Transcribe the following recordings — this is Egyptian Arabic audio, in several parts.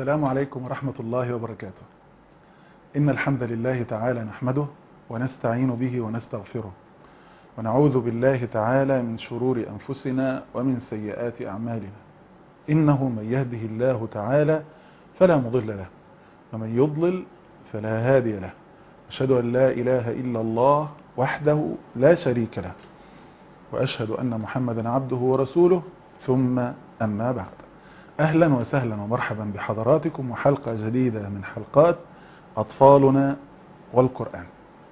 السلام عليكم ورحمة الله وبركاته إن الحمد لله تعالى نحمده ونستعين به ونستغفره ونعوذ بالله تعالى من شرور أنفسنا ومن سيئات أعمالنا إنه من يهده الله تعالى فلا مضل له ومن يضلل فلا هادي له أشهد أن لا إله إلا الله وحده لا شريك له وأشهد أن محمدا عبده ورسوله ثم أما بعد أهلا وسهلا ومرحبا بحضراتكم وحلقة جديدة من حلقات أطفالنا والقرآن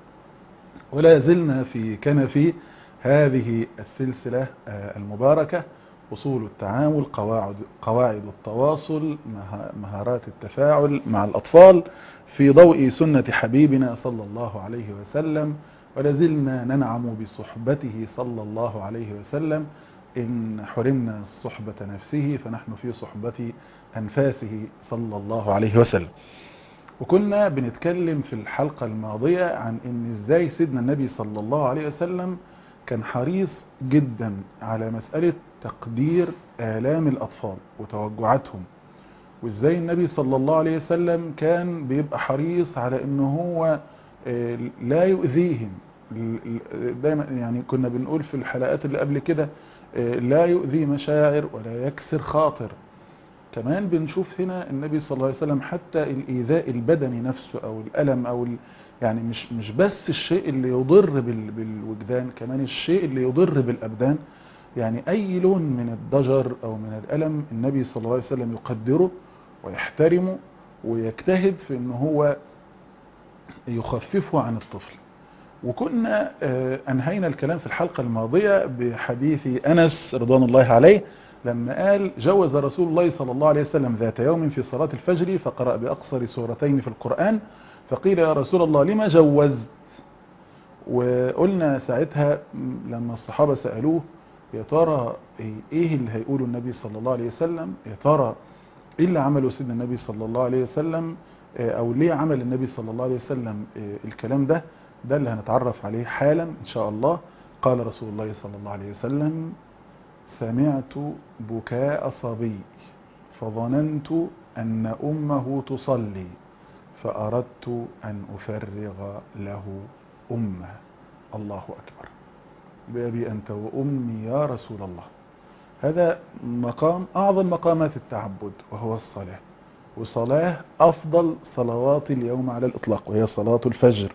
ولا زلنا في كنف هذه السلسلة المباركة أصول التعامل قواعد, قواعد التواصل مهارات التفاعل مع الأطفال في ضوء سنة حبيبنا صلى الله عليه وسلم ولازلنا ننعم بصحبته صلى الله عليه وسلم إن حرمنا صحبة نفسه فنحن في صحبة أنفاسه صلى الله عليه وسلم وكنا بنتكلم في الحلقة الماضية عن إن إزاي سيدنا النبي صلى الله عليه وسلم كان حريص جدا على مسألة تقدير آلام الأطفال وتوجعاتهم وإزاي النبي صلى الله عليه وسلم كان بيبقى حريص على إنه هو لا يؤذيهم دايما يعني كنا بنقول في الحلقات اللي قبل كده لا يؤذي مشاعر ولا يكسر خاطر كمان بنشوف هنا النبي صلى الله عليه وسلم حتى الإيذاء البدني نفسه أو الألم أو يعني مش مش بس الشيء اللي يضر بالوجدان كمان الشيء اللي يضر بالأبدان يعني أي لون من الضجر أو من الألم النبي صلى الله عليه وسلم يقدره ويحترمه ويجتهد في أنه هو يخففه عن الطفل وكنا أنهينا الكلام في الحلقة الماضية بحديث أنس رضوان الله عليه لما قال جوز رسول الله صلى الله عليه وسلم ذات يوم في صلاة الفجر فقرأ بأقصر سورتين في القرآن فقيل يا رسول الله لما جوزت وقلنا ساعتها لما الصحابة سألوه يا ترى ايه اللي هيقوله النبي صلى الله عليه وسلم يا ترى ايه اللي عمله سيدنا النبي صلى الله عليه وسلم او ليه عمل النبي صلى الله عليه وسلم الكلام ده ده اللي هنتعرف عليه حالا ان شاء الله قال رسول الله صلى الله عليه وسلم سمعت بكاء صبي فظننت أن أمه تصلي فأردت أن أفرغ له أمه الله أكبر بأبي أنت وأمي يا رسول الله هذا مقام أعظم مقامات التعبد وهو الصلاة وصلاة أفضل صلوات اليوم على الإطلاق وهي صلاة الفجر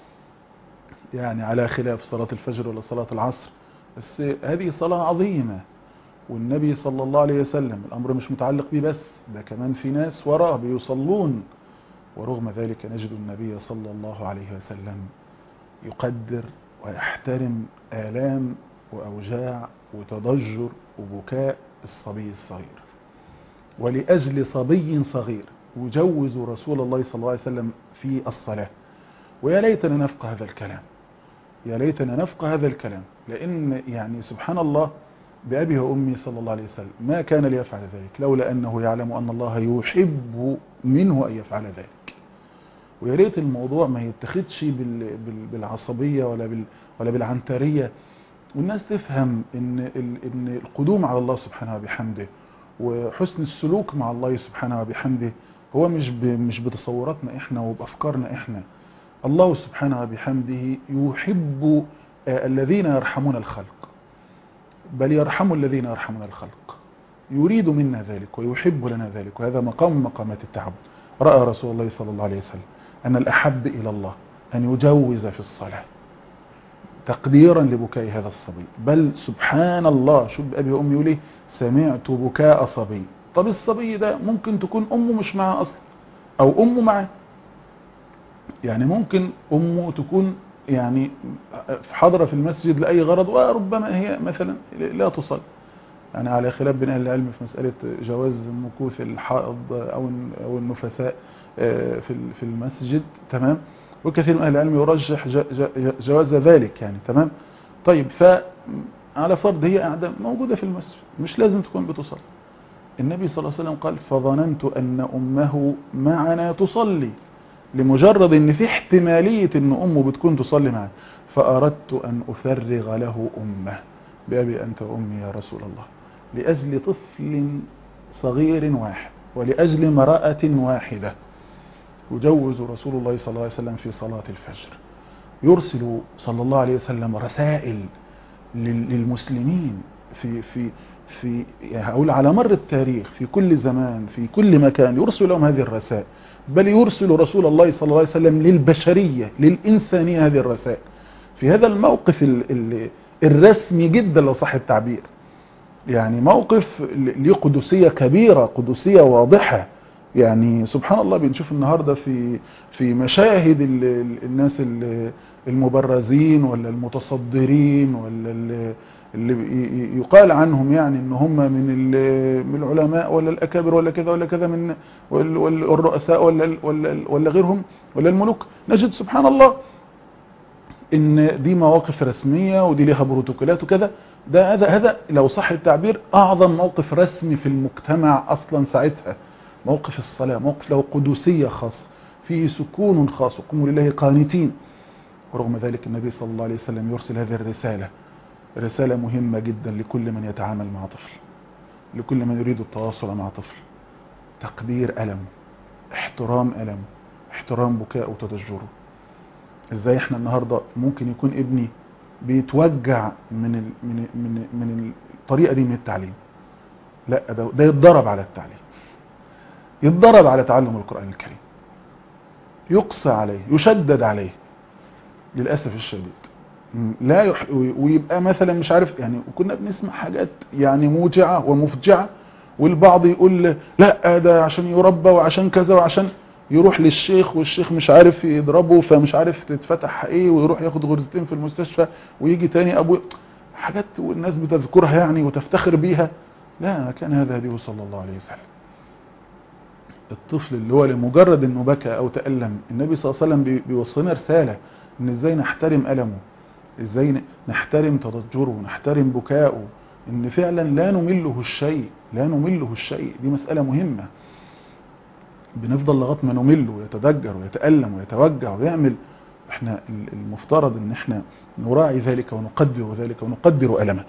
يعني على خلاف صلاة الفجر ولا صلاة العصر بس هذه صلاة عظيمة والنبي صلى الله عليه وسلم الأمر مش متعلق به بس ده كمان في ناس وراه بيصلون ورغم ذلك نجد النبي صلى الله عليه وسلم يقدر ويحترم آلام وأوجاع وتضجر وبكاء الصبي الصغير ولأجل صبي صغير يجوز رسول الله صلى الله عليه وسلم في الصلاة ويا ليتنا نفقه هذا الكلام يا ليتنا نفقه هذا الكلام لأن يعني سبحان الله بأبي وأمي صلى الله عليه وسلم ما كان ليفعل ذلك لولا أنه يعلم أن الله يحب منه أن يفعل ذلك ويا ريت الموضوع ما يتخذش بالعصبية ولا ولا بالعنترية والناس تفهم إن إن القدوم على الله سبحانه وبحمده وحسن السلوك مع الله سبحانه وبحمده هو مش مش بتصوراتنا احنا وبافكارنا احنا الله سبحانه وبحمده يحب الذين يرحمون الخلق بل يرحم الذين يرحمون الخلق يريد منا ذلك ويحب لنا ذلك وهذا مقام مقامات التعبد رأى رسول الله صلى الله عليه وسلم أن الأحب إلى الله أن يجوز في الصلاة تقديرا لبكاء هذا الصبي بل سبحان الله شوف أبي وأمي يقول سمعت بكاء صبي طب الصبي ده ممكن تكون أمه مش معاه أصلا أو أمه معاه يعني ممكن أمه تكون يعني حاضرة في المسجد لأي غرض وربما هي مثلا لا تصل يعني على خلاف بين أهل العلم في مسألة جواز مكوث الحائض أو أو النفساء في في المسجد تمام وكثير من أهل العلم يرجح جواز ذلك يعني تمام طيب فعلى فرض هي قاعدة موجودة في المسجد مش لازم تكون بتصلي النبي صلى الله عليه وسلم قال فظننت أن أمه معنا تصلي لمجرد ان في احتمالية ان امه بتكون تصلي معه فاردت ان افرغ له امه بابي انت وامي يا رسول الله لاجل طفل صغير واحد ولأجل مرأة واحدة يجوز رسول الله صلى الله عليه وسلم في صلاة الفجر يرسل صلى الله عليه وسلم رسائل للمسلمين في في في يعني هقول على مر التاريخ في كل زمان في كل مكان يرسل لهم هذه الرسائل بل يرسل رسول الله صلى الله عليه وسلم للبشرية للإنسانية هذه الرسائل في هذا الموقف ال ال الرسمي جدا لو صح التعبير يعني موقف ليه قدسية كبيرة قدسية واضحة يعني سبحان الله بنشوف النهاردة في في مشاهد ال ال الناس المبرزين ولا المتصدرين ولا اللي يقال عنهم يعني ان هم من من العلماء ولا الاكابر ولا كذا ولا كذا من والرؤساء ولا ولا ولا غيرهم ولا الملوك نجد سبحان الله ان دي مواقف رسميه ودي ليها بروتوكولات وكذا ده هذا هذا لو صح التعبير اعظم موقف رسمي في المجتمع اصلا ساعتها موقف الصلاه موقف له قدسيه خاصه فيه سكون خاص وقوموا لله قانتين ورغم ذلك النبي صلى الله عليه وسلم يرسل هذه الرساله رسالة مهمة جدا لكل من يتعامل مع طفل لكل من يريد التواصل مع طفل تقدير ألم احترام ألم احترام بكاء وتدجره ازاي احنا النهاردة ممكن يكون ابني بيتوجع من ال من ال من ال من الطريقة دي من التعليم لا ده, ده يتضرب على التعليم يتضرب على تعلم القرآن الكريم يقسى عليه يشدد عليه للأسف الشديد لا يح... ويبقى مثلا مش عارف يعني وكنا بنسمع حاجات يعني موجعة ومفجعة والبعض يقول لا ده عشان يربى وعشان كذا وعشان يروح للشيخ والشيخ مش عارف يضربه فمش عارف تتفتح ايه ويروح ياخد غرزتين في المستشفى ويجي تاني ابو حاجات والناس بتذكرها يعني وتفتخر بيها لا ما كان هذا هديه صلى الله عليه وسلم الطفل اللي هو لمجرد انه بكى او تألم النبي صلى الله عليه وسلم بيوصلنا رسالة ان ازاي نحترم ألمه ازاي نحترم تضجره نحترم بكاؤه ان فعلا لا نمله الشيء لا نمله الشيء دي مسألة مهمة بنفضل لغايه ما نمله ويتضجر ويتألم ويتوجع ويعمل احنا المفترض ان احنا نراعي ذلك ونقدر ذلك ونقدر ألمه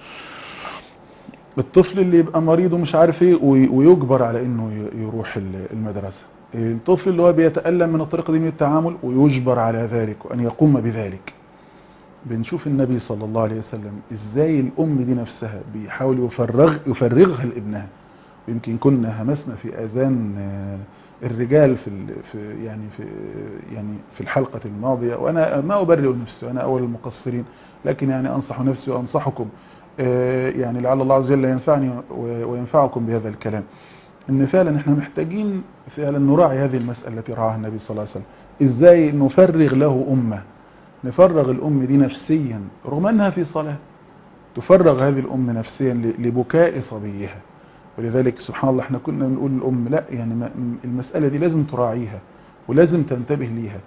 الطفل اللي يبقى مريض ومش عارف ايه ويجبر على انه يروح المدرسة الطفل اللي هو بيتألم من الطريقة دي من التعامل ويجبر على ذلك وان يقوم بذلك بنشوف النبي صلى الله عليه وسلم ازاي الام دي نفسها بيحاول يفرغ يفرغها لابنها يمكن كنا همسنا في اذان الرجال في في يعني في يعني في الحلقه الماضيه وانا ما ابرئ نفسي انا اول المقصرين لكن يعني انصح نفسي وانصحكم يعني لعل الله عز وجل ينفعني وينفعكم بهذا الكلام ان فعلا احنا محتاجين فعلا نراعي هذه المساله التي رعاها النبي صلى الله عليه وسلم ازاي نفرغ له امه نفرغ الأم دي نفسيا رغم أنها في صلاة تفرغ هذه الأم نفسيا لبكاء صبيها ولذلك سبحان الله احنا كنا بنقول للأم لا يعني المسألة دي لازم تراعيها ولازم تنتبه ليها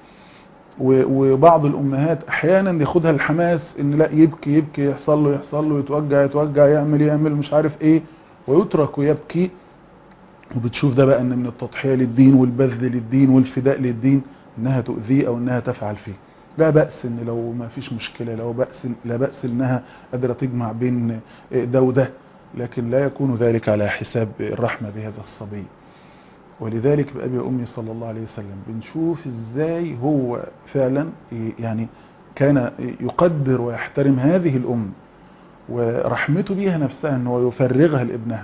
وبعض الأمهات أحيانا ياخدها الحماس إن لا يبكي يبكي يحصل له يحصل له يتوجع يتوجع يعمل يعمل مش عارف إيه ويترك ويبكي وبتشوف ده بقى إن من التضحية للدين والبذل للدين والفداء للدين إنها تؤذيه أو إنها تفعل فيه لا بأس ان لو ما فيش مشكلة لو بأس لا بأس انها قادرة تجمع بين ده وده لكن لا يكون ذلك على حساب الرحمة بهذا الصبي ولذلك بأبي أمي صلى الله عليه وسلم بنشوف ازاي هو فعلا يعني كان يقدر ويحترم هذه الأم ورحمته بيها نفسها انه يفرغها لابنها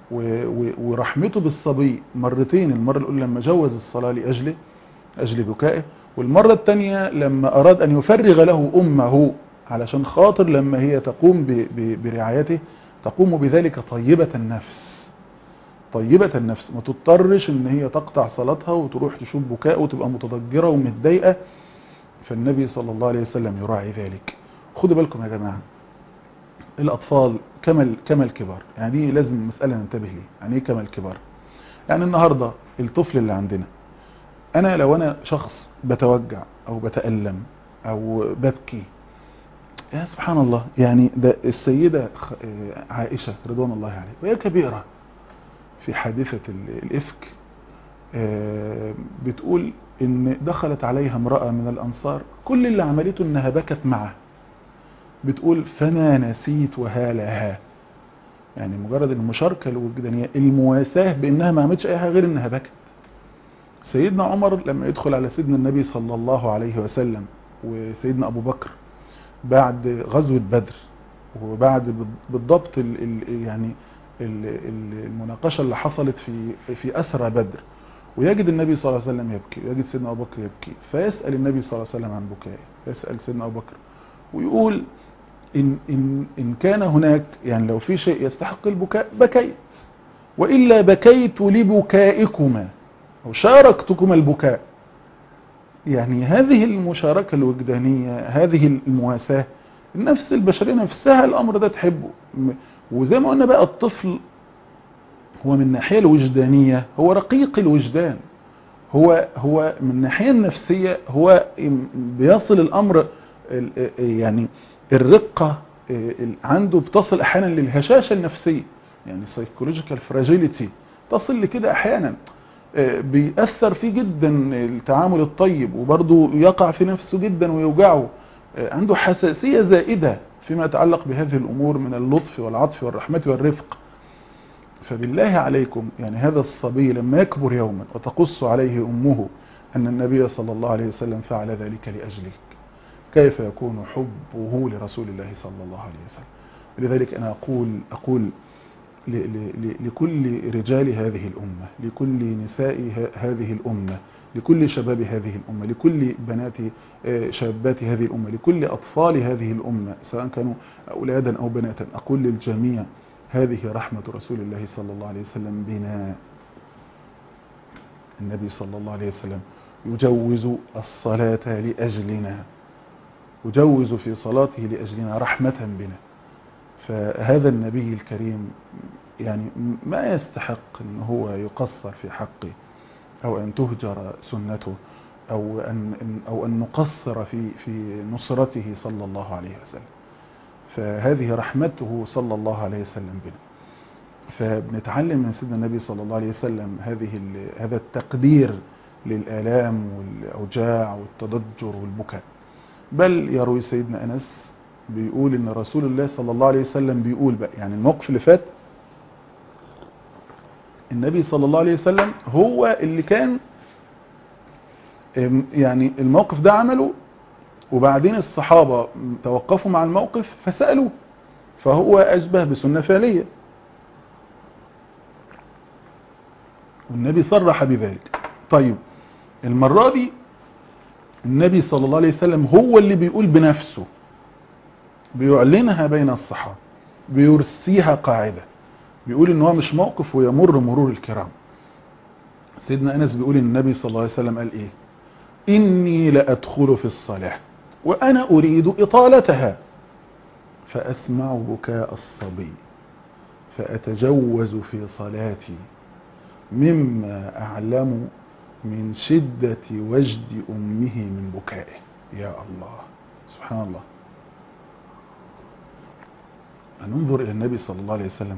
ورحمته بالصبي مرتين المرة الأولى لما جوز الصلاة لأجله أجل بكائه والمرة الثانية لما أراد أن يفرغ له أمه علشان خاطر لما هي تقوم ب ب برعايته تقوم بذلك طيبة النفس طيبة النفس ما تضطرش ان هي تقطع صلاتها وتروح تشوف بكاء وتبقى متضجرة ومتضايقة فالنبي صلى الله عليه وسلم يراعي ذلك خدوا بالكم يا جماعة الأطفال كما كما الكبار يعني دي لازم مسألة ننتبه ليه يعني ايه كما الكبار يعني النهاردة الطفل اللي عندنا انا لو انا شخص بتوجع او بتألم او ببكي يا سبحان الله يعني ده السيدة عائشة رضوان الله عليها وهي كبيرة في حادثة الإفك بتقول ان دخلت عليها امرأة من الانصار كل اللي عملته انها بكت معه بتقول فما نسيت وهالها يعني مجرد المشاركة الوجدانية المواساة بانها ما عملتش اي حاجة غير انها بكت سيدنا عمر لما يدخل على سيدنا النبي صلى الله عليه وسلم وسيدنا ابو بكر بعد غزوة بدر وبعد بالضبط ال ال يعني ال المناقشة اللي حصلت في في أسرى بدر ويجد النبي صلى الله عليه وسلم يبكي ويجد سيدنا أبو بكر يبكي فيسأل النبي صلى الله عليه وسلم عن بكائه يسأل سيدنا أبو بكر ويقول إن, إن, إن كان هناك يعني لو في شيء يستحق البكاء بكيت وإلا بكيت لبكائكما أو شاركتكما البكاء يعني هذه المشاركة الوجدانية هذه المواساة النفس البشرية نفسها الأمر ده تحبه وزي ما قلنا بقى الطفل هو من الناحية الوجدانية هو رقيق الوجدان هو هو من الناحية النفسية هو بيصل الأمر يعني الرقة عنده بتصل أحيانا للهشاشة النفسية يعني psychological fragility تصل لكده أحيانا بيأثر فيه جدا التعامل الطيب وبرضه يقع في نفسه جدا ويوجعه عنده حساسية زائدة فيما يتعلق بهذه الأمور من اللطف والعطف والرحمة والرفق فبالله عليكم يعني هذا الصبي لما يكبر يوما وتقص عليه أمه أن النبي صلى الله عليه وسلم فعل ذلك لأجلك كيف يكون حبه لرسول الله صلى الله عليه وسلم لذلك أنا أقول, أقول لكل رجال هذه الأمة لكل نساء هذه الأمة لكل شباب هذه الأمة لكل بنات شابات هذه الأمة لكل أطفال هذه الأمة سواء كانوا أولادا أو بناتا أقول للجميع هذه رحمة رسول الله صلى الله عليه وسلم بنا النبي صلى الله عليه وسلم يجوز الصلاة لأجلنا يجوز في صلاته لأجلنا رحمة بنا فهذا النبي الكريم يعني ما يستحق أن هو يقصر في حقه أو أن تهجر سنته أو أن, أو أن نقصر في, في نصرته صلى الله عليه وسلم فهذه رحمته صلى الله عليه وسلم بنا فبنتعلم من سيدنا النبي صلى الله عليه وسلم هذه هذا التقدير للآلام والأوجاع والتضجر والبكاء بل يروي سيدنا أنس بيقول ان رسول الله صلى الله عليه وسلم بيقول بقى يعني الموقف اللي فات النبي صلى الله عليه وسلم هو اللي كان يعني الموقف ده عمله وبعدين الصحابة توقفوا مع الموقف فسألوه فهو أشبه بسنة فعلية والنبي صرح بذلك طيب المرة دي النبي صلى الله عليه وسلم هو اللي بيقول بنفسه بيعلنها بين الصحابة بيرسيها قاعدة بيقول ان هو مش موقف ويمر مرور الكرام سيدنا أنس بيقول ان النبي صلى الله عليه وسلم قال ايه إني لأدخل في الصلاة وأنا أريد إطالتها فأسمع بكاء الصبي فأتجوز في صلاتي مما أعلم من شدة وجد أمه من بكائه يا الله سبحان الله ننظر إلى النبي صلى الله عليه وسلم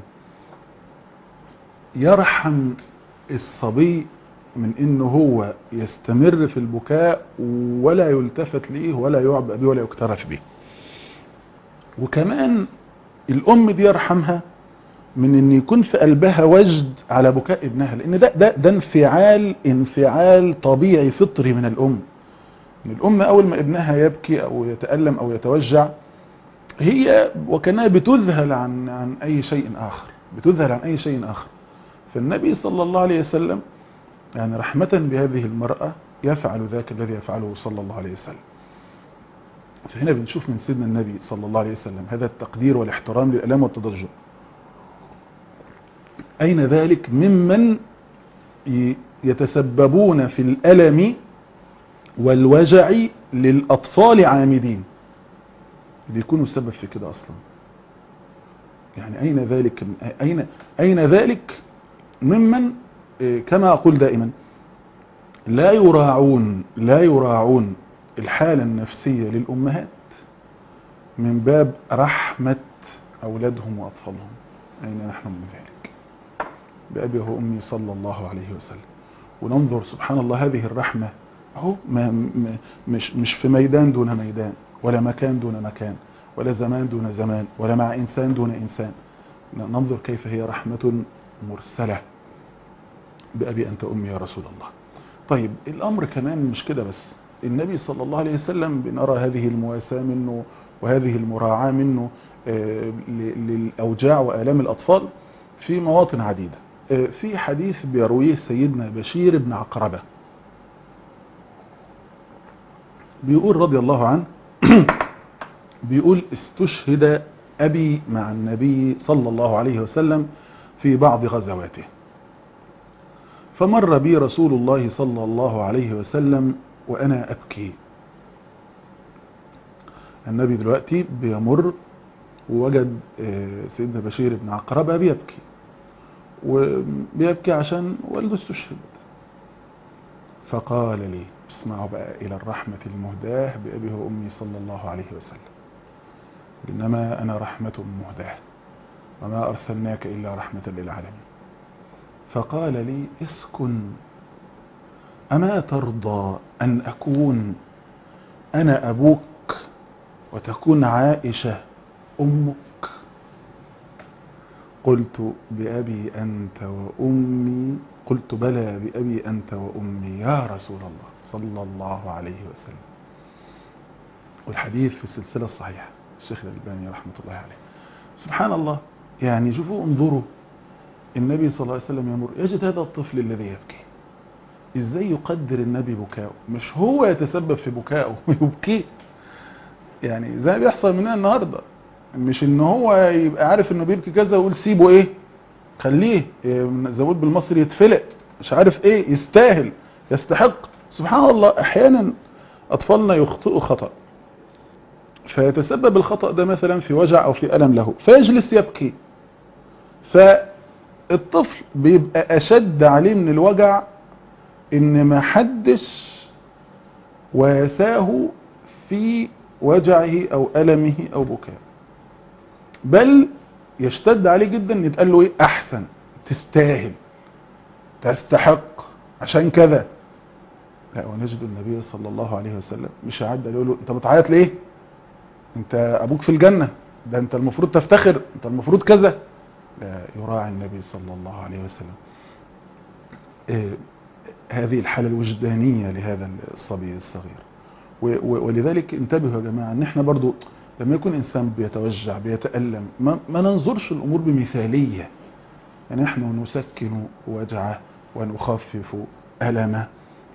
يرحم الصبي من انه هو يستمر في البكاء ولا يلتفت ليه ولا يعبأ به ولا يكترث به وكمان الام دي يرحمها من ان يكون في قلبها وجد على بكاء ابنها لان ده ده ده انفعال انفعال طبيعي فطري من الام ان الام اول ما ابنها يبكي او يتألم او يتوجع هي وكانها بتذهل عن عن اي شيء اخر بتذهل عن اي شيء اخر فالنبي صلى الله عليه وسلم يعني رحمة بهذه المرأة يفعل ذاك الذي يفعله صلى الله عليه وسلم فهنا بنشوف من سيدنا النبي صلى الله عليه وسلم هذا التقدير والاحترام للألام والتضجر أين ذلك ممن يتسببون في الألم والوجع للأطفال عامدين بيكونوا السبب في كده أصلا يعني أين ذلك أين, أين ذلك ممن كما أقول دائما لا يراعون لا يراعون الحالة النفسية للأمهات من باب رحمة أولادهم وأطفالهم أين نحن من ذلك بأبي وأمي صلى الله عليه وسلم وننظر سبحان الله هذه الرحمة أهو ما مش, مش في ميدان دون ميدان ولا مكان دون مكان ولا زمان دون زمان ولا مع إنسان دون إنسان ننظر كيف هي رحمة مرسلة بأبي أنت أمي يا رسول الله طيب الأمر كمان مش كده بس النبي صلى الله عليه وسلم بنرى هذه المواساة منه وهذه المراعاة منه للأوجاع وآلام الأطفال في مواطن عديدة في حديث بيرويه سيدنا بشير بن عقربة بيقول رضي الله عنه بيقول استشهد أبي مع النبي صلى الله عليه وسلم في بعض غزواته فمر بي رسول الله صلى الله عليه وسلم وأنا أبكي النبي دلوقتي بيمر ووجد سيدنا بشير بن عقربة بيبكي وبيبكي عشان والده استشهد فقال لي اسمعوا بقى إلى الرحمة المهداة بأبي وأمي صلى الله عليه وسلم إنما أنا رحمة مهداة وما أرسلناك إلا رحمة للعالمين فقال لي اسكن أما ترضى أن أكون أنا أبوك وتكون عائشة أمك قلت بأبي أنت وأمي قلت بلى بأبي أنت وأمي يا رسول الله صلى الله عليه وسلم والحديث في السلسلة الصحيحة الشيخ الألباني رحمة الله عليه سبحان الله يعني شوفوا انظروا النبي صلى الله عليه وسلم يمر يجد هذا الطفل الذي يبكي ازاي يقدر النبي بكاؤه مش هو يتسبب في بكائه ويبكيه يعني زي ما بيحصل مننا النهارده مش ان هو يبقى عارف انه بيبكي كذا ويقول سيبه ايه خليه زود بالمصري يتفلق مش عارف ايه يستاهل يستحق سبحان الله احيانا اطفالنا يخطئوا خطأ فيتسبب الخطأ ده مثلا في وجع او في ألم له فيجلس يبكي فالطفل بيبقى اشد عليه من الوجع ان ما حدش واساه في وجعه او ألمه او بكائه بل يشتد عليه جدا ان يتقال له ايه احسن تستاهل تستحق عشان كذا لا ونجد النبي صلى الله عليه وسلم مش عدى يقول له انت بتعيط ليه انت ابوك في الجنة ده انت المفروض تفتخر انت المفروض كذا لا يراعي النبي صلى الله عليه وسلم إيه هذه الحالة الوجدانية لهذا الصبي الصغير ولذلك انتبهوا يا جماعة ان احنا برضو لما يكون إنسان بيتوجع بيتألم ما, ما ننظرش الأمور بمثالية يعني نحن نسكن وجعه ونخفف ألمه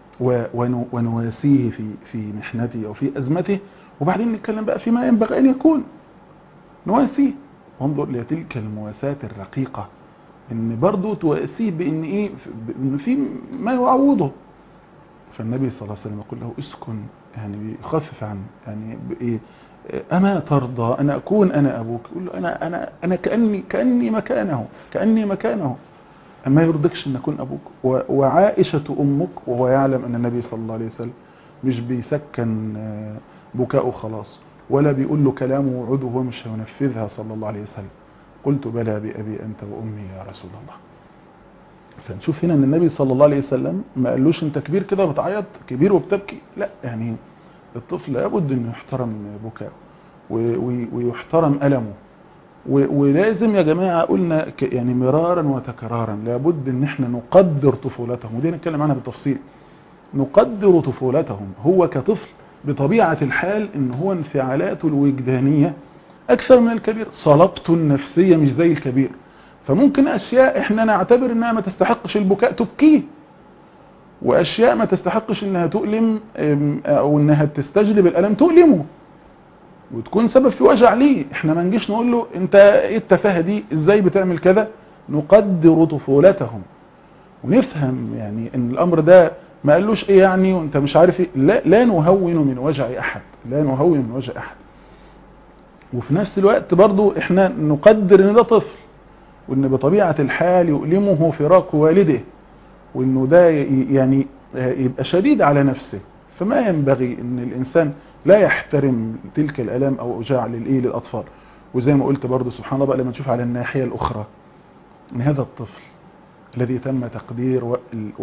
ونواسيه في في محنته أو في أزمته وبعدين نتكلم بقى فيما ينبغي أن يكون نواسيه وانظر لتلك المواساة الرقيقة ان برضو تواسيه بان ايه بان في ما يعوضه فالنبي صلى الله عليه وسلم يقول له اسكن يعني بيخفف عنه يعني بايه أما ترضى أن أكون أنا أبوك يقول له أنا, أنا, أنا كأني, كأني مكانه كأني مكانه أما يرضكش أن أكون أبوك وعائشة أمك وهو يعلم أن النبي صلى الله عليه وسلم مش بيسكن بكاؤه خلاص ولا بيقول له كلامه وعوده وهو مش هينفذها صلى الله عليه وسلم قلت بلى بأبي أنت وأمي يا رسول الله فنشوف هنا أن النبي صلى الله عليه وسلم ما قالوش أنت كبير كده بتعيط كبير وبتبكي لا يعني الطفل لابد انه يحترم بكاءه ويحترم ألمه ولازم يا جماعة قلنا يعني مرارا وتكرارا لابد ان احنا نقدر طفولتهم ودي نتكلم عنها بالتفصيل نقدر طفولتهم هو كطفل بطبيعة الحال ان هو انفعالاته الوجدانية اكثر من الكبير صلابته النفسية مش زي الكبير فممكن اشياء احنا نعتبر انها ما تستحقش البكاء تبكيه واشياء ما تستحقش انها تؤلم او انها تستجلب الالم تؤلمه وتكون سبب في وجع ليه احنا ما نجيش نقول له انت ايه التفاهه دي ازاي بتعمل كذا نقدر طفولتهم ونفهم يعني ان الامر ده ما قالوش ايه يعني وانت مش عارف ايه لا, لا نهون من وجع احد لا نهون من وجع احد وفي نفس الوقت برضو احنا نقدر ان ده طفل وان بطبيعة الحال يؤلمه فراق والده وانه ده يعني يبقى شديد على نفسه فما ينبغي ان الانسان لا يحترم تلك الالام او اوجاع للايه للاطفال وزي ما قلت برضو سبحان الله بقى لما نشوف على الناحية الاخرى ان هذا الطفل الذي تم تقدير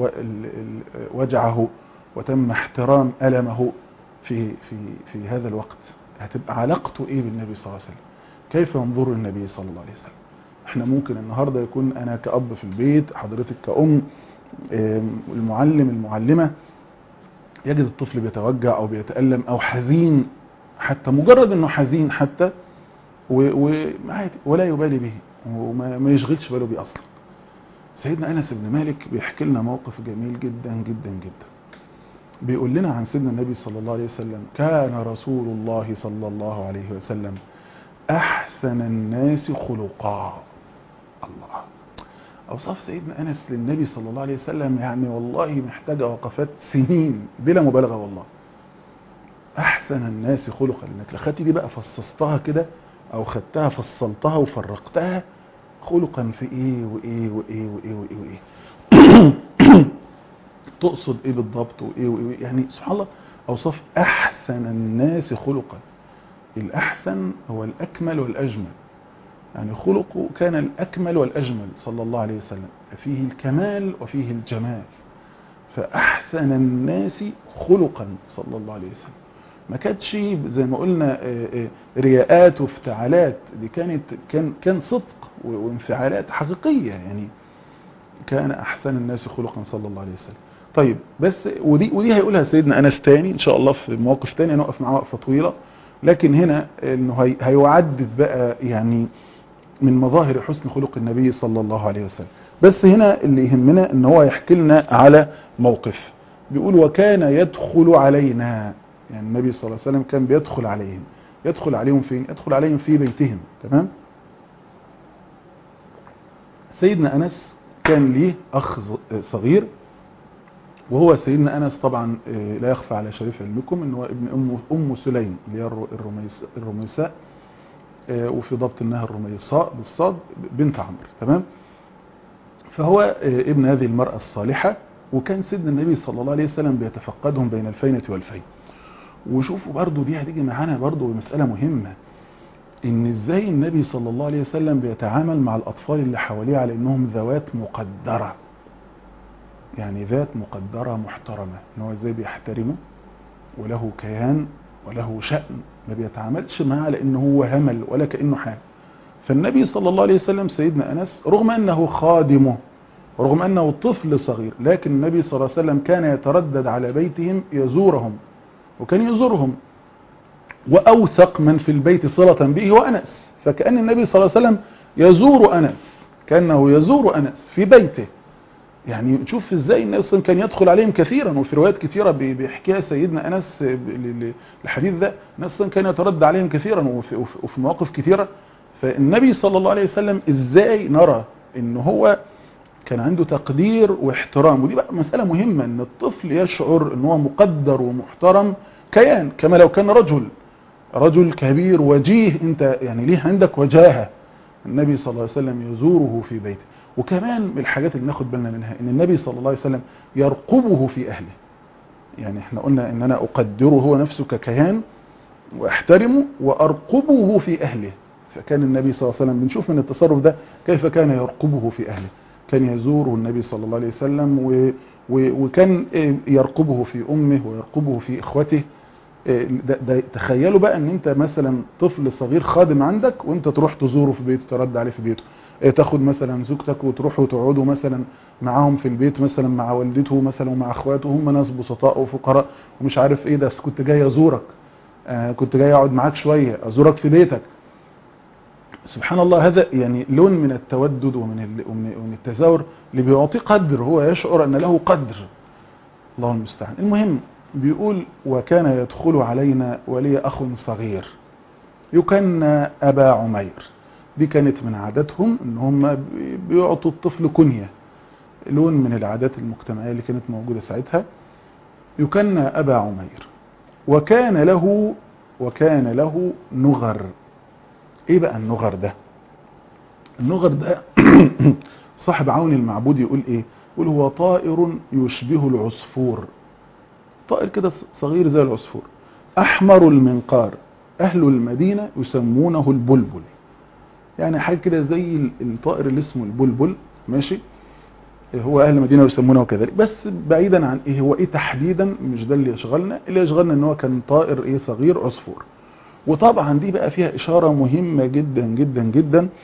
وجعه وتم احترام ألمه في, في, في هذا الوقت هتبقى علاقته ايه بالنبي صلى الله عليه وسلم كيف ينظر النبي صلى الله عليه وسلم احنا ممكن النهارده يكون انا كأب في البيت حضرتك كأم المعلم المعلمة يجد الطفل بيتوجع او بيتألم او حزين حتى مجرد انه حزين حتى وعادي ولا يبالي به وما يشغلش باله بيه اصلا سيدنا انس بن مالك بيحكي لنا موقف جميل جدا جدا جدا بيقول لنا عن سيدنا النبي صلى الله عليه وسلم كان رسول الله صلى الله عليه وسلم احسن الناس خلقا الله اوصاف سيدنا انس للنبي صلى الله عليه وسلم يعني والله محتاجه وقفات سنين بلا مبالغه والله احسن الناس خلقا لانك لو خدت دي بقى فصصتها كده او خدتها فصلتها وفرقتها خلقا في ايه وايه وايه وايه وايه وايه تقصد ايه بالضبط وايه وايه يعني سبحان الله اوصاف احسن الناس خلقا الاحسن هو الاكمل والاجمل يعني خلقه كان الاكمل والاجمل صلى الله عليه وسلم فيه الكمال وفيه الجمال فاحسن الناس خلقا صلى الله عليه وسلم ما كانتش زي ما قلنا رياءات وافتعالات دي كانت كان كان صدق وانفعالات حقيقيه يعني كان احسن الناس خلقا صلى الله عليه وسلم طيب بس ودي ودي هيقولها سيدنا انس تاني ان شاء الله في مواقف تانية نقف معاه وقفه طويله لكن هنا انه هي هيعدد بقى يعني من مظاهر حسن خلق النبي صلى الله عليه وسلم بس هنا اللي يهمنا ان هو يحكي لنا على موقف بيقول وكان يدخل علينا يعني النبي صلى الله عليه وسلم كان بيدخل عليهم يدخل عليهم فين يدخل عليهم في بيتهم تمام سيدنا انس كان ليه اخ صغير وهو سيدنا انس طبعا لا يخفى على شريف علمكم ان هو ابن ام ام سليم اللي هي الرميساء وفي ضبط انها الرميصاء بالصاد بنت عمرو تمام فهو ابن هذه المرأة الصالحة وكان سيدنا النبي صلى الله عليه وسلم بيتفقدهم بين الفينة والفين وشوفوا برضو دي هتيجي معانا برضو مسألة مهمة ان ازاي النبي صلى الله عليه وسلم بيتعامل مع الاطفال اللي حواليه على انهم ذوات مقدرة يعني ذات مقدرة محترمة ان هو ازاي بيحترمه وله كيان وله شأن ما بيتعاملش معاه على انه هو همل ولا كأنه حاجة فالنبي صلى الله عليه وسلم سيدنا أنس رغم أنه خادمه رغم أنه طفل صغير لكن النبي صلى الله عليه وسلم كان يتردد على بيتهم يزورهم وكان يزورهم وأوثق من في البيت صلة به وأنس فكأن النبي صلى الله عليه وسلم يزور أنس كأنه يزور أنس في بيته يعني نشوف ازاي الناس كان يدخل عليهم كثيرا وفي روايات كثيرة بيحكيها سيدنا أنس الحديث ده الناس كان يترد عليهم كثيرا وفي, وفي مواقف كثيرة فالنبي صلى الله عليه وسلم ازاي نرى ان هو كان عنده تقدير واحترام ودي بقى مسألة مهمة ان الطفل يشعر ان هو مقدر ومحترم كيان كما لو كان رجل رجل كبير وجيه انت يعني ليه عندك وجاهة النبي صلى الله عليه وسلم يزوره في بيته وكمان من الحاجات اللي ناخد بالنا منها ان النبي صلى الله عليه وسلم يرقبه في اهله يعني احنا قلنا ان انا اقدره هو نفسه ككيان واحترمه وارقبه في اهله فكان النبي صلى الله عليه وسلم بنشوف من التصرف ده كيف كان يرقبه في أهله كان يزوره النبي صلى الله عليه وسلم و و وكان يرقبه في أمه ويرقبه في إخوته ده, ده تخيلوا بقى ان انت مثلا طفل صغير خادم عندك وانت تروح تزوره في بيته ترد عليه في بيته تاخد مثلا زوجتك وتروحوا تقعدوا مثلا معاهم في البيت مثلا مع والدته مثلا ومع اخواته هم ناس بسطاء وفقراء ومش عارف ايه ده كنت جاي ازورك آه كنت جاي اقعد معاك شويه ازورك في بيتك سبحان الله هذا يعني لون من التودد ومن ومن التزاور اللي بيعطيه قدر هو يشعر ان له قدر الله المستعان المهم بيقول وكان يدخل علينا ولي اخ صغير يكنى ابا عمير دي كانت من عاداتهم ان هم بيعطوا الطفل كنية لون من العادات المجتمعية اللي كانت موجودة ساعتها يكنى ابا عمير وكان له وكان له نغر ايه بقى النغر ده النغر ده صاحب عون المعبود يقول ايه يقول هو طائر يشبه العصفور طائر كده صغير زي العصفور احمر المنقار اهل المدينة يسمونه البلبل يعني حاجة كده زي الطائر اللي اسمه البلبل ماشي هو اهل المدينة يسمونه كذلك بس بعيدا عن ايه هو ايه تحديدا مش ده اللي يشغلنا اللي يشغلنا ان هو كان طائر ايه صغير عصفور وطبعا دي بقى فيها إشارة مهمة جدا جدا جدا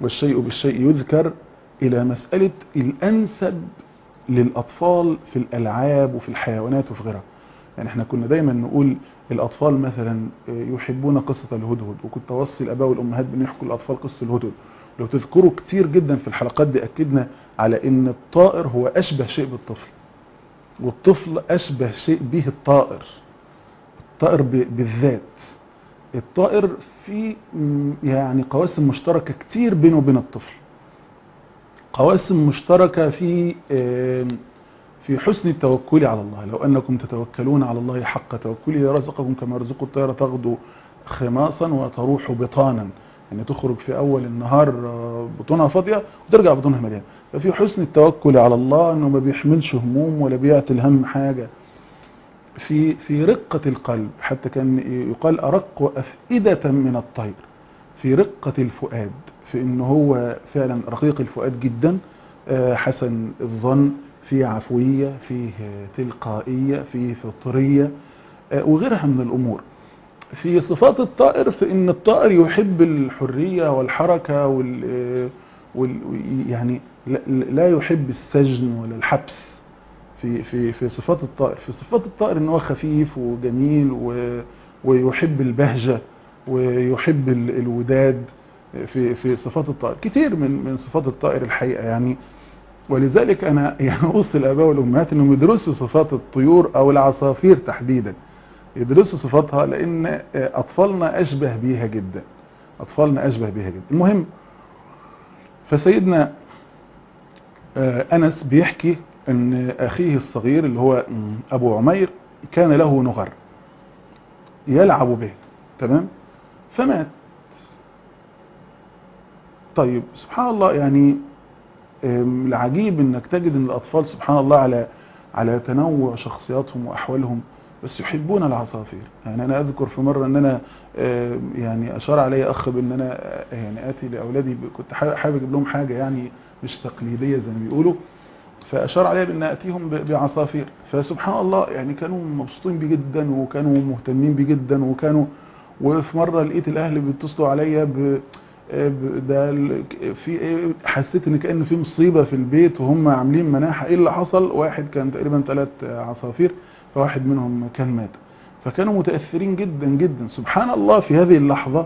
والشيء بالشيء يذكر إلى مسألة الأنسب للأطفال في الألعاب وفي الحيوانات وفي غيرها يعني احنا كنا دايما نقول الأطفال مثلا يحبون قصة الهدهد وكنت أوصي الأباء والأمهات بأن يحكوا الأطفال قصة الهدهد لو تذكروا كتير جدا في الحلقات دي أكدنا على أن الطائر هو أشبه شيء بالطفل والطفل أشبه شيء به الطائر الطائر بالذات الطائر في يعني قواسم مشتركة كتير بينه وبين الطفل قواسم مشتركة في في حسن التوكل على الله لو أنكم تتوكلون على الله حق توكله رزقكم كما رزقوا الطير تغدو خماصا وتروح بطانا يعني تخرج في أول النهار بطونها فاضية وترجع بطونها مليان ففي حسن التوكل على الله أنه ما بيحملش هموم ولا بيعتل هم حاجة في في رقة القلب حتى كان يقال أرق أفئدة من الطير في رقة الفؤاد في أنه هو فعلا رقيق الفؤاد جدا حسن الظن فيه عفوية فيه تلقائية فيه فطرية وغيرها من الأمور في صفات الطائر في ان الطائر يحب الحرية والحركة وال, وال يعني لا يحب السجن ولا الحبس في في في صفات الطائر في صفات الطائر ان هو خفيف وجميل ويحب البهجة ويحب الوداد في في صفات الطائر كتير من من صفات الطائر الحقيقة يعني ولذلك انا يعني اوصي الاباء والامهات انهم يدرسوا صفات الطيور او العصافير تحديدا يدرسوا صفاتها لان اطفالنا اشبه بيها جدا اطفالنا اشبه بيها جدا المهم فسيدنا انس بيحكي ان اخيه الصغير اللي هو ابو عمير كان له نغر يلعب به تمام فمات طيب سبحان الله يعني العجيب انك تجد ان الاطفال سبحان الله على على تنوع شخصياتهم واحوالهم بس يحبون العصافير يعني انا اذكر في مره ان انا يعني اشار علي اخ بان انا يعني اتي لاولادي كنت حابب اجيب لهم حاجه يعني مش تقليديه زي ما بيقولوا فاشار علي بان اتيهم بعصافير فسبحان الله يعني كانوا مبسوطين بيه جدا وكانوا مهتمين بيه جدا وكانوا وفي مره لقيت الاهل بيتصلوا عليا ب ده في حسيت ان كان في مصيبه في البيت وهم عاملين مناحه ايه اللي حصل واحد كان تقريبا ثلاث عصافير فواحد منهم كان مات فكانوا متاثرين جدا جدا سبحان الله في هذه اللحظه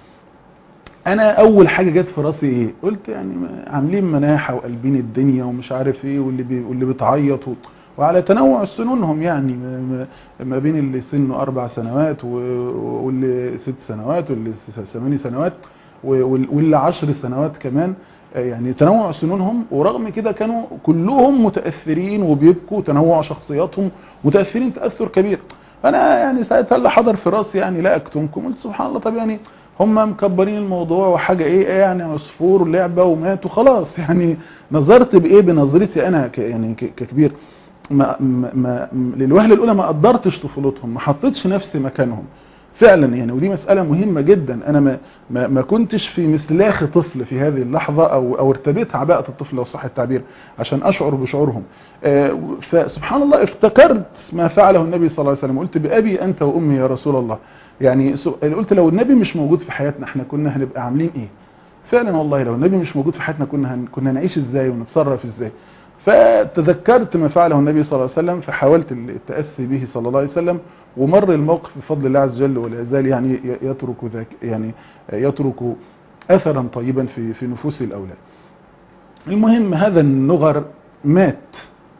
انا اول حاجه جت في راسي ايه قلت يعني عاملين مناحه وقلبين الدنيا ومش عارف ايه واللي بي واللي بتعيط وعلى تنوع سنونهم يعني ما بين اللي سنه اربع سنوات واللي ست سنوات واللي ثماني سنوات واللي عشر سنوات كمان يعني تنوع سنونهم ورغم كده كانوا كلهم متأثرين وبيبكوا تنوع شخصياتهم متأثرين تأثر كبير فأنا يعني ساعتها اللي حضر في راسي يعني لا أكتمكم قلت سبحان الله طب يعني هم مكبرين الموضوع وحاجة ايه يعني عصفور لعبة ومات وخلاص يعني نظرت بايه بنظرتي انا يعني ككبير ما ما للوهلة الاولى ما قدرتش طفولتهم ما حطيتش نفسي مكانهم فعلا يعني ودي مسألة مهمة جدا انا ما ما, ما كنتش في مسلاخ طفل في هذه اللحظة او او ارتديت عباءة الطفل لو صح التعبير عشان اشعر بشعورهم فسبحان الله افتكرت ما فعله النبي صلى الله عليه وسلم قلت بأبي انت وامي يا رسول الله يعني قلت لو النبي مش موجود في حياتنا احنا كنا هنبقى عاملين ايه فعلا والله لو النبي مش موجود في حياتنا كنا هن... كنا نعيش ازاي ونتصرف ازاي فتذكرت ما فعله النبي صلى الله عليه وسلم فحاولت التأسي به صلى الله عليه وسلم ومر الموقف بفضل الله عز وجل ولا يزال يعني يترك ذاك يعني يترك اثرا طيبا في في نفوس الاولاد المهم هذا النغر مات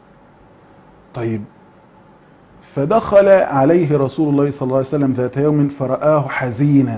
طيب فدخل عليه رسول الله صلى الله عليه وسلم ذات يوم فرآه حزينا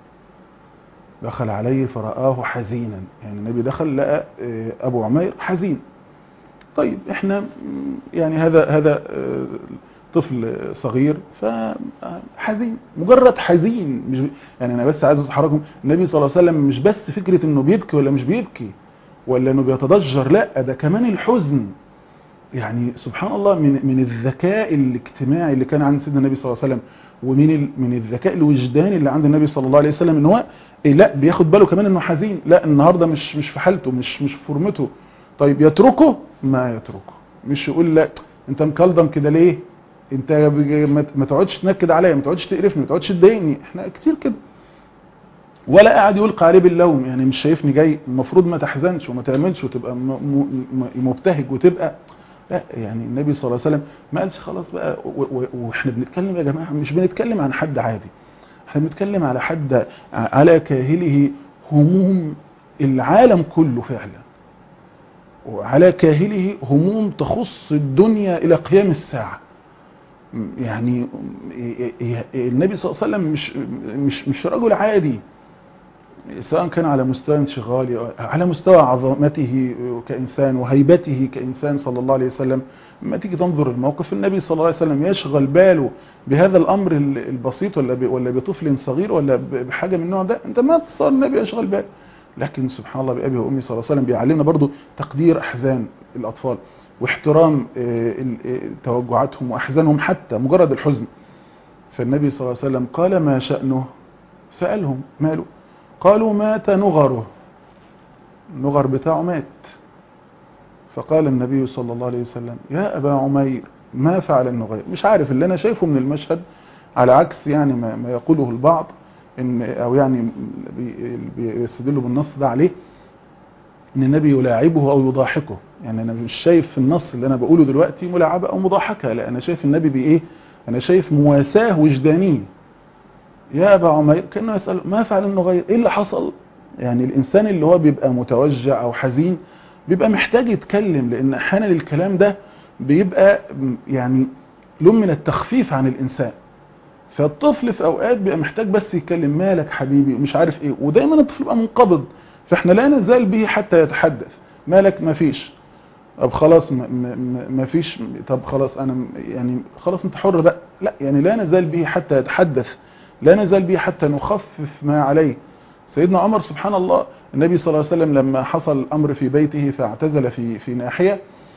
دخل عليه فرآه حزينا يعني النبي دخل لقى أبو عمير حزين طيب احنا يعني هذا هذا طفل صغير فحزين مجرد حزين مش يعني انا بس عايز اصحركم النبي صلى الله عليه وسلم مش بس فكرة انه بيبكي ولا مش بيبكي ولا انه بيتضجر لا ده كمان الحزن يعني سبحان الله من من الذكاء الاجتماعي اللي كان عند سيدنا النبي صلى الله عليه وسلم ومن من الذكاء الوجداني اللي عند النبي صلى الله عليه وسلم ان هو إيه لا بياخد باله كمان انه حزين لا النهارده مش مش في حالته مش مش في فورمته طيب يتركه ما يتركه مش يقول لا انت مكلضم كده ليه انت ما تقعدش تنكد عليا ما تقعدش تقرفني ما تقعدش تضايقني احنا كتير كده ولا قاعد يلقى عليه باللوم يعني مش شايفني جاي المفروض ما تحزنش وما تعملش وتبقى مبتهج وتبقى لا يعني النبي صلى الله عليه وسلم ما قالش خلاص بقى واحنا بنتكلم يا جماعه مش بنتكلم عن حد عادي احنا بنتكلم على حد على كاهله هموم العالم كله فعلا وعلى كاهله هموم تخص الدنيا الى قيام الساعه يعني النبي صلى الله عليه وسلم مش مش مش رجل عادي سواء كان على مستوى انشغاله على مستوى عظمته كإنسان وهيبته كإنسان صلى الله عليه وسلم لما تيجي تنظر الموقف النبي صلى الله عليه وسلم يشغل باله بهذا الأمر البسيط ولا ولا بطفل صغير ولا بحاجة من النوع ده انت ما تصور النبي يشغل باله لكن سبحان الله بأبي وأمي صلى الله عليه وسلم بيعلمنا برضو تقدير أحزان الأطفال واحترام توجعاتهم وأحزانهم حتى مجرد الحزن فالنبي صلى الله عليه وسلم قال ما شأنه سألهم ماله قالوا مات نغره النغر بتاعه مات فقال النبي صلى الله عليه وسلم يا أبا عمير ما فعل النغير مش عارف اللي أنا شايفه من المشهد على عكس يعني ما, ما يقوله البعض إن أو يعني بيستدلوا بالنص ده عليه ان النبي يلاعبه او يضاحكه يعني انا مش شايف في النص اللي انا بقوله دلوقتي ملاعبه او مضاحكه لا انا شايف النبي بايه انا شايف مواساه وجدانيه يا ابا عمير كانه يسال ما فعل النغير ايه اللي حصل يعني الانسان اللي هو بيبقى متوجع او حزين بيبقى محتاج يتكلم لان احيانا الكلام ده بيبقى يعني له من التخفيف عن الانسان فالطفل في اوقات بيبقى محتاج بس يتكلم مالك حبيبي مش عارف ايه ودايما الطفل بيبقى منقبض فاحنا لا نزال به حتى يتحدث مالك ما فيش طب خلاص ما فيش طب خلاص انا يعني خلاص انت حر بقى لا يعني لا نزال به حتى يتحدث لا نزال به حتى نخفف ما عليه سيدنا عمر سبحان الله النبي صلى الله عليه وسلم لما حصل الامر في بيته فاعتزل في في ناحيه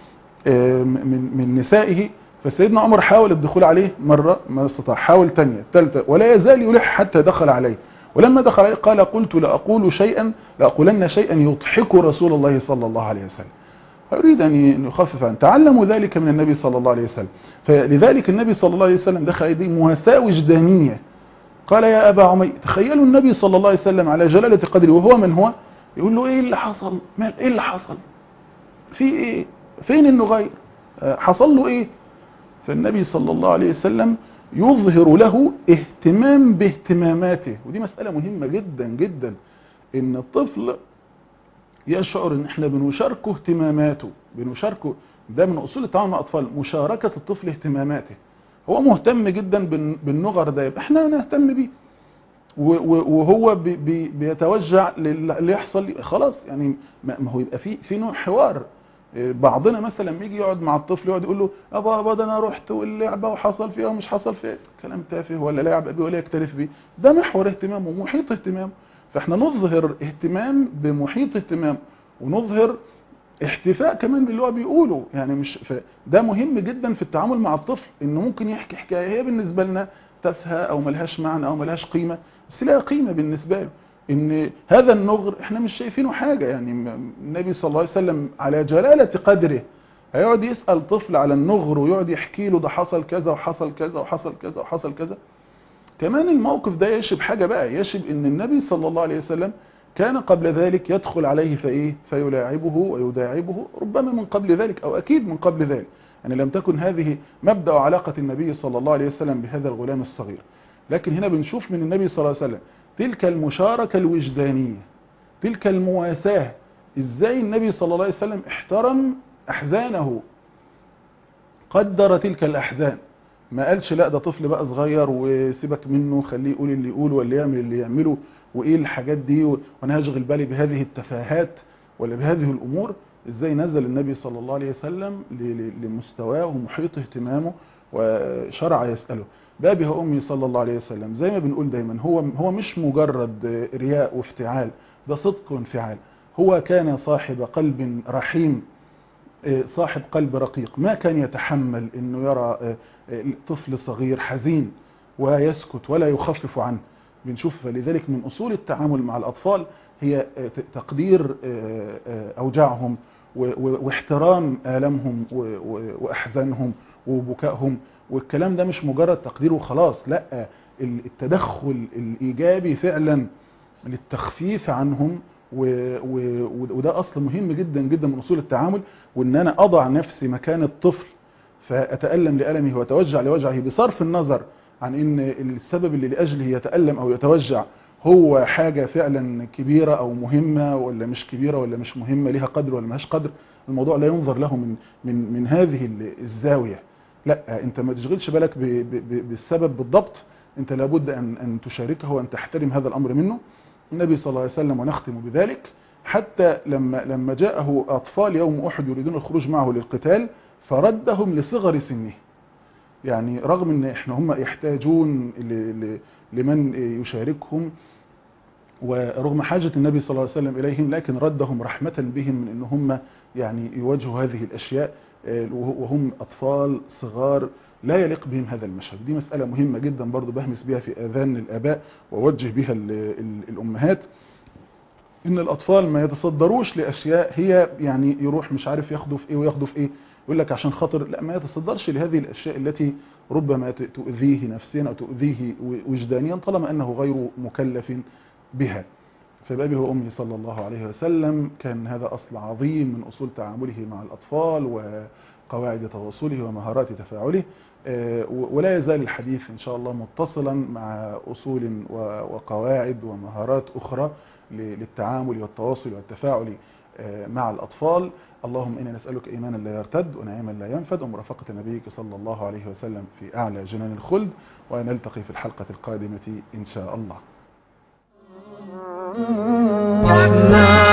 من من نسائه فسيدنا عمر حاول الدخول عليه مره ما استطاع حاول ثانيه ثالثه ولا يزال يلح حتى دخل عليه ولما دخل عليه قال قلت لأقول شيئا لأقولن شيئا يضحك رسول الله صلى الله عليه وسلم أريد أن يخفف عن تعلموا ذلك من النبي صلى الله عليه وسلم فلذلك النبي صلى الله عليه وسلم دخل يديه مواساة وجدانية قال يا أبا عمي تخيلوا النبي صلى الله عليه وسلم على جلالة قدره وهو من هو يقول له إيه اللي حصل مال إيه اللي حصل في إيه فين النغير حصل له إيه فالنبي صلى الله عليه وسلم يظهر له اهتمام باهتماماته ودي مسألة مهمة جدا جدا ان الطفل يشعر ان احنا بنشاركه اهتماماته بنشاركه ده من اصول التعامل مع الاطفال مشاركة الطفل اهتماماته هو مهتم جدا بالنغر ده يبقى احنا نهتم بيه وهو بي بي بيتوجع اللي يحصل خلاص يعني ما هو يبقى في في نوع حوار بعضنا مثلا لما يجي يقعد مع الطفل يقعد يقول له ابا ابا ده انا رحت واللعبه وحصل فيها ومش حصل فيها كلام تافه ولا لاعب ابي ولا يكترث بيه ده محور اهتمامه ومحيط اهتمامه فاحنا نظهر اهتمام بمحيط اهتمام ونظهر احتفاء كمان باللي هو بيقوله يعني مش ده مهم جدا في التعامل مع الطفل انه ممكن يحكي حكايه هي بالنسبه لنا تافهه او ملهاش معنى او ملهاش قيمه بس لها قيمه بالنسبه له ان هذا النغر احنا مش شايفينه حاجة يعني النبي صلى الله عليه وسلم على جلالة قدره هيقعد يسأل طفل على النغر ويقعد يحكي له ده حصل كذا وحصل كذا وحصل كذا وحصل كذا كمان الموقف ده يشب حاجة بقى يشب ان النبي صلى الله عليه وسلم كان قبل ذلك يدخل عليه فايه فيلاعبه ويداعبه ربما من قبل ذلك او اكيد من قبل ذلك يعني لم تكن هذه مبدأ علاقة النبي صلى الله عليه وسلم بهذا الغلام الصغير لكن هنا بنشوف من النبي صلى الله عليه وسلم تلك المشاركة الوجدانية تلك المواساة ازاي النبي صلى الله عليه وسلم احترم احزانه قدر تلك الاحزان ما قالش لا ده طفل بقى صغير وسيبك منه خليه يقول اللي يقوله ولا يعمل اللي يعمله وايه الحاجات دي وانا هشغل بالي بهذه التفاهات ولا بهذه الامور ازاي نزل النبي صلى الله عليه وسلم لمستواه ومحيط اهتمامه وشرع يسأله بابها أمي صلى الله عليه وسلم زي ما بنقول دايما هو هو مش مجرد رياء وافتعال ده صدق وانفعال هو كان صاحب قلب رحيم صاحب قلب رقيق ما كان يتحمل انه يرى طفل صغير حزين ويسكت ولا يخفف عنه بنشوف فلذلك من أصول التعامل مع الأطفال هي تقدير أوجاعهم واحترام آلامهم وأحزانهم وبكائهم والكلام ده مش مجرد تقدير وخلاص لا التدخل الإيجابي فعلا للتخفيف عنهم و و وده أصل مهم جدا جدا من أصول التعامل وإن أنا أضع نفسي مكان الطفل فأتألم لألمه وأتوجع لوجعه بصرف النظر عن إن السبب اللي لأجله يتألم أو يتوجع هو حاجة فعلا كبيرة أو مهمة ولا مش كبيرة ولا مش مهمة لها قدر ولا ماهاش قدر الموضوع لا ينظر له من من من هذه الزاوية لا انت ما تشغلش بالك ب ب بالسبب بالضبط انت لابد ان ان تشاركه وان تحترم هذا الامر منه النبي صلى الله عليه وسلم ونختم بذلك حتى لما لما جاءه اطفال يوم احد يريدون الخروج معه للقتال فردهم لصغر سنه يعني رغم ان احنا هم يحتاجون لمن يشاركهم ورغم حاجة النبي صلى الله عليه وسلم إليهم لكن ردهم رحمة بهم من أن هم يعني يواجهوا هذه الأشياء وهم أطفال صغار لا يليق بهم هذا المشهد دي مسألة مهمة جدا برضو بهمس بها في آذان الآباء ووجه بها الأمهات إن الأطفال ما يتصدروش لأشياء هي يعني يروح مش عارف ياخدوا في إيه وياخدوا في إيه يقول لك عشان خاطر لا ما يتصدرش لهذه الأشياء التي ربما تؤذيه نفسيا أو تؤذيه وجدانيا طالما أنه غير مكلف بها فبأبي وأمي صلى الله عليه وسلم كان هذا أصل عظيم من أصول تعامله مع الأطفال وقواعد تواصله ومهارات تفاعله ولا يزال الحديث إن شاء الله متصلا مع أصول وقواعد ومهارات أخرى للتعامل والتواصل والتفاعل مع الأطفال اللهم إنا نسألك إيمانا لا يرتد ونعيما لا ينفد ومرافقة نبيك صلى الله عليه وسلم في أعلى جنان الخلد ونلتقي في الحلقة القادمة إن شاء الله رحمن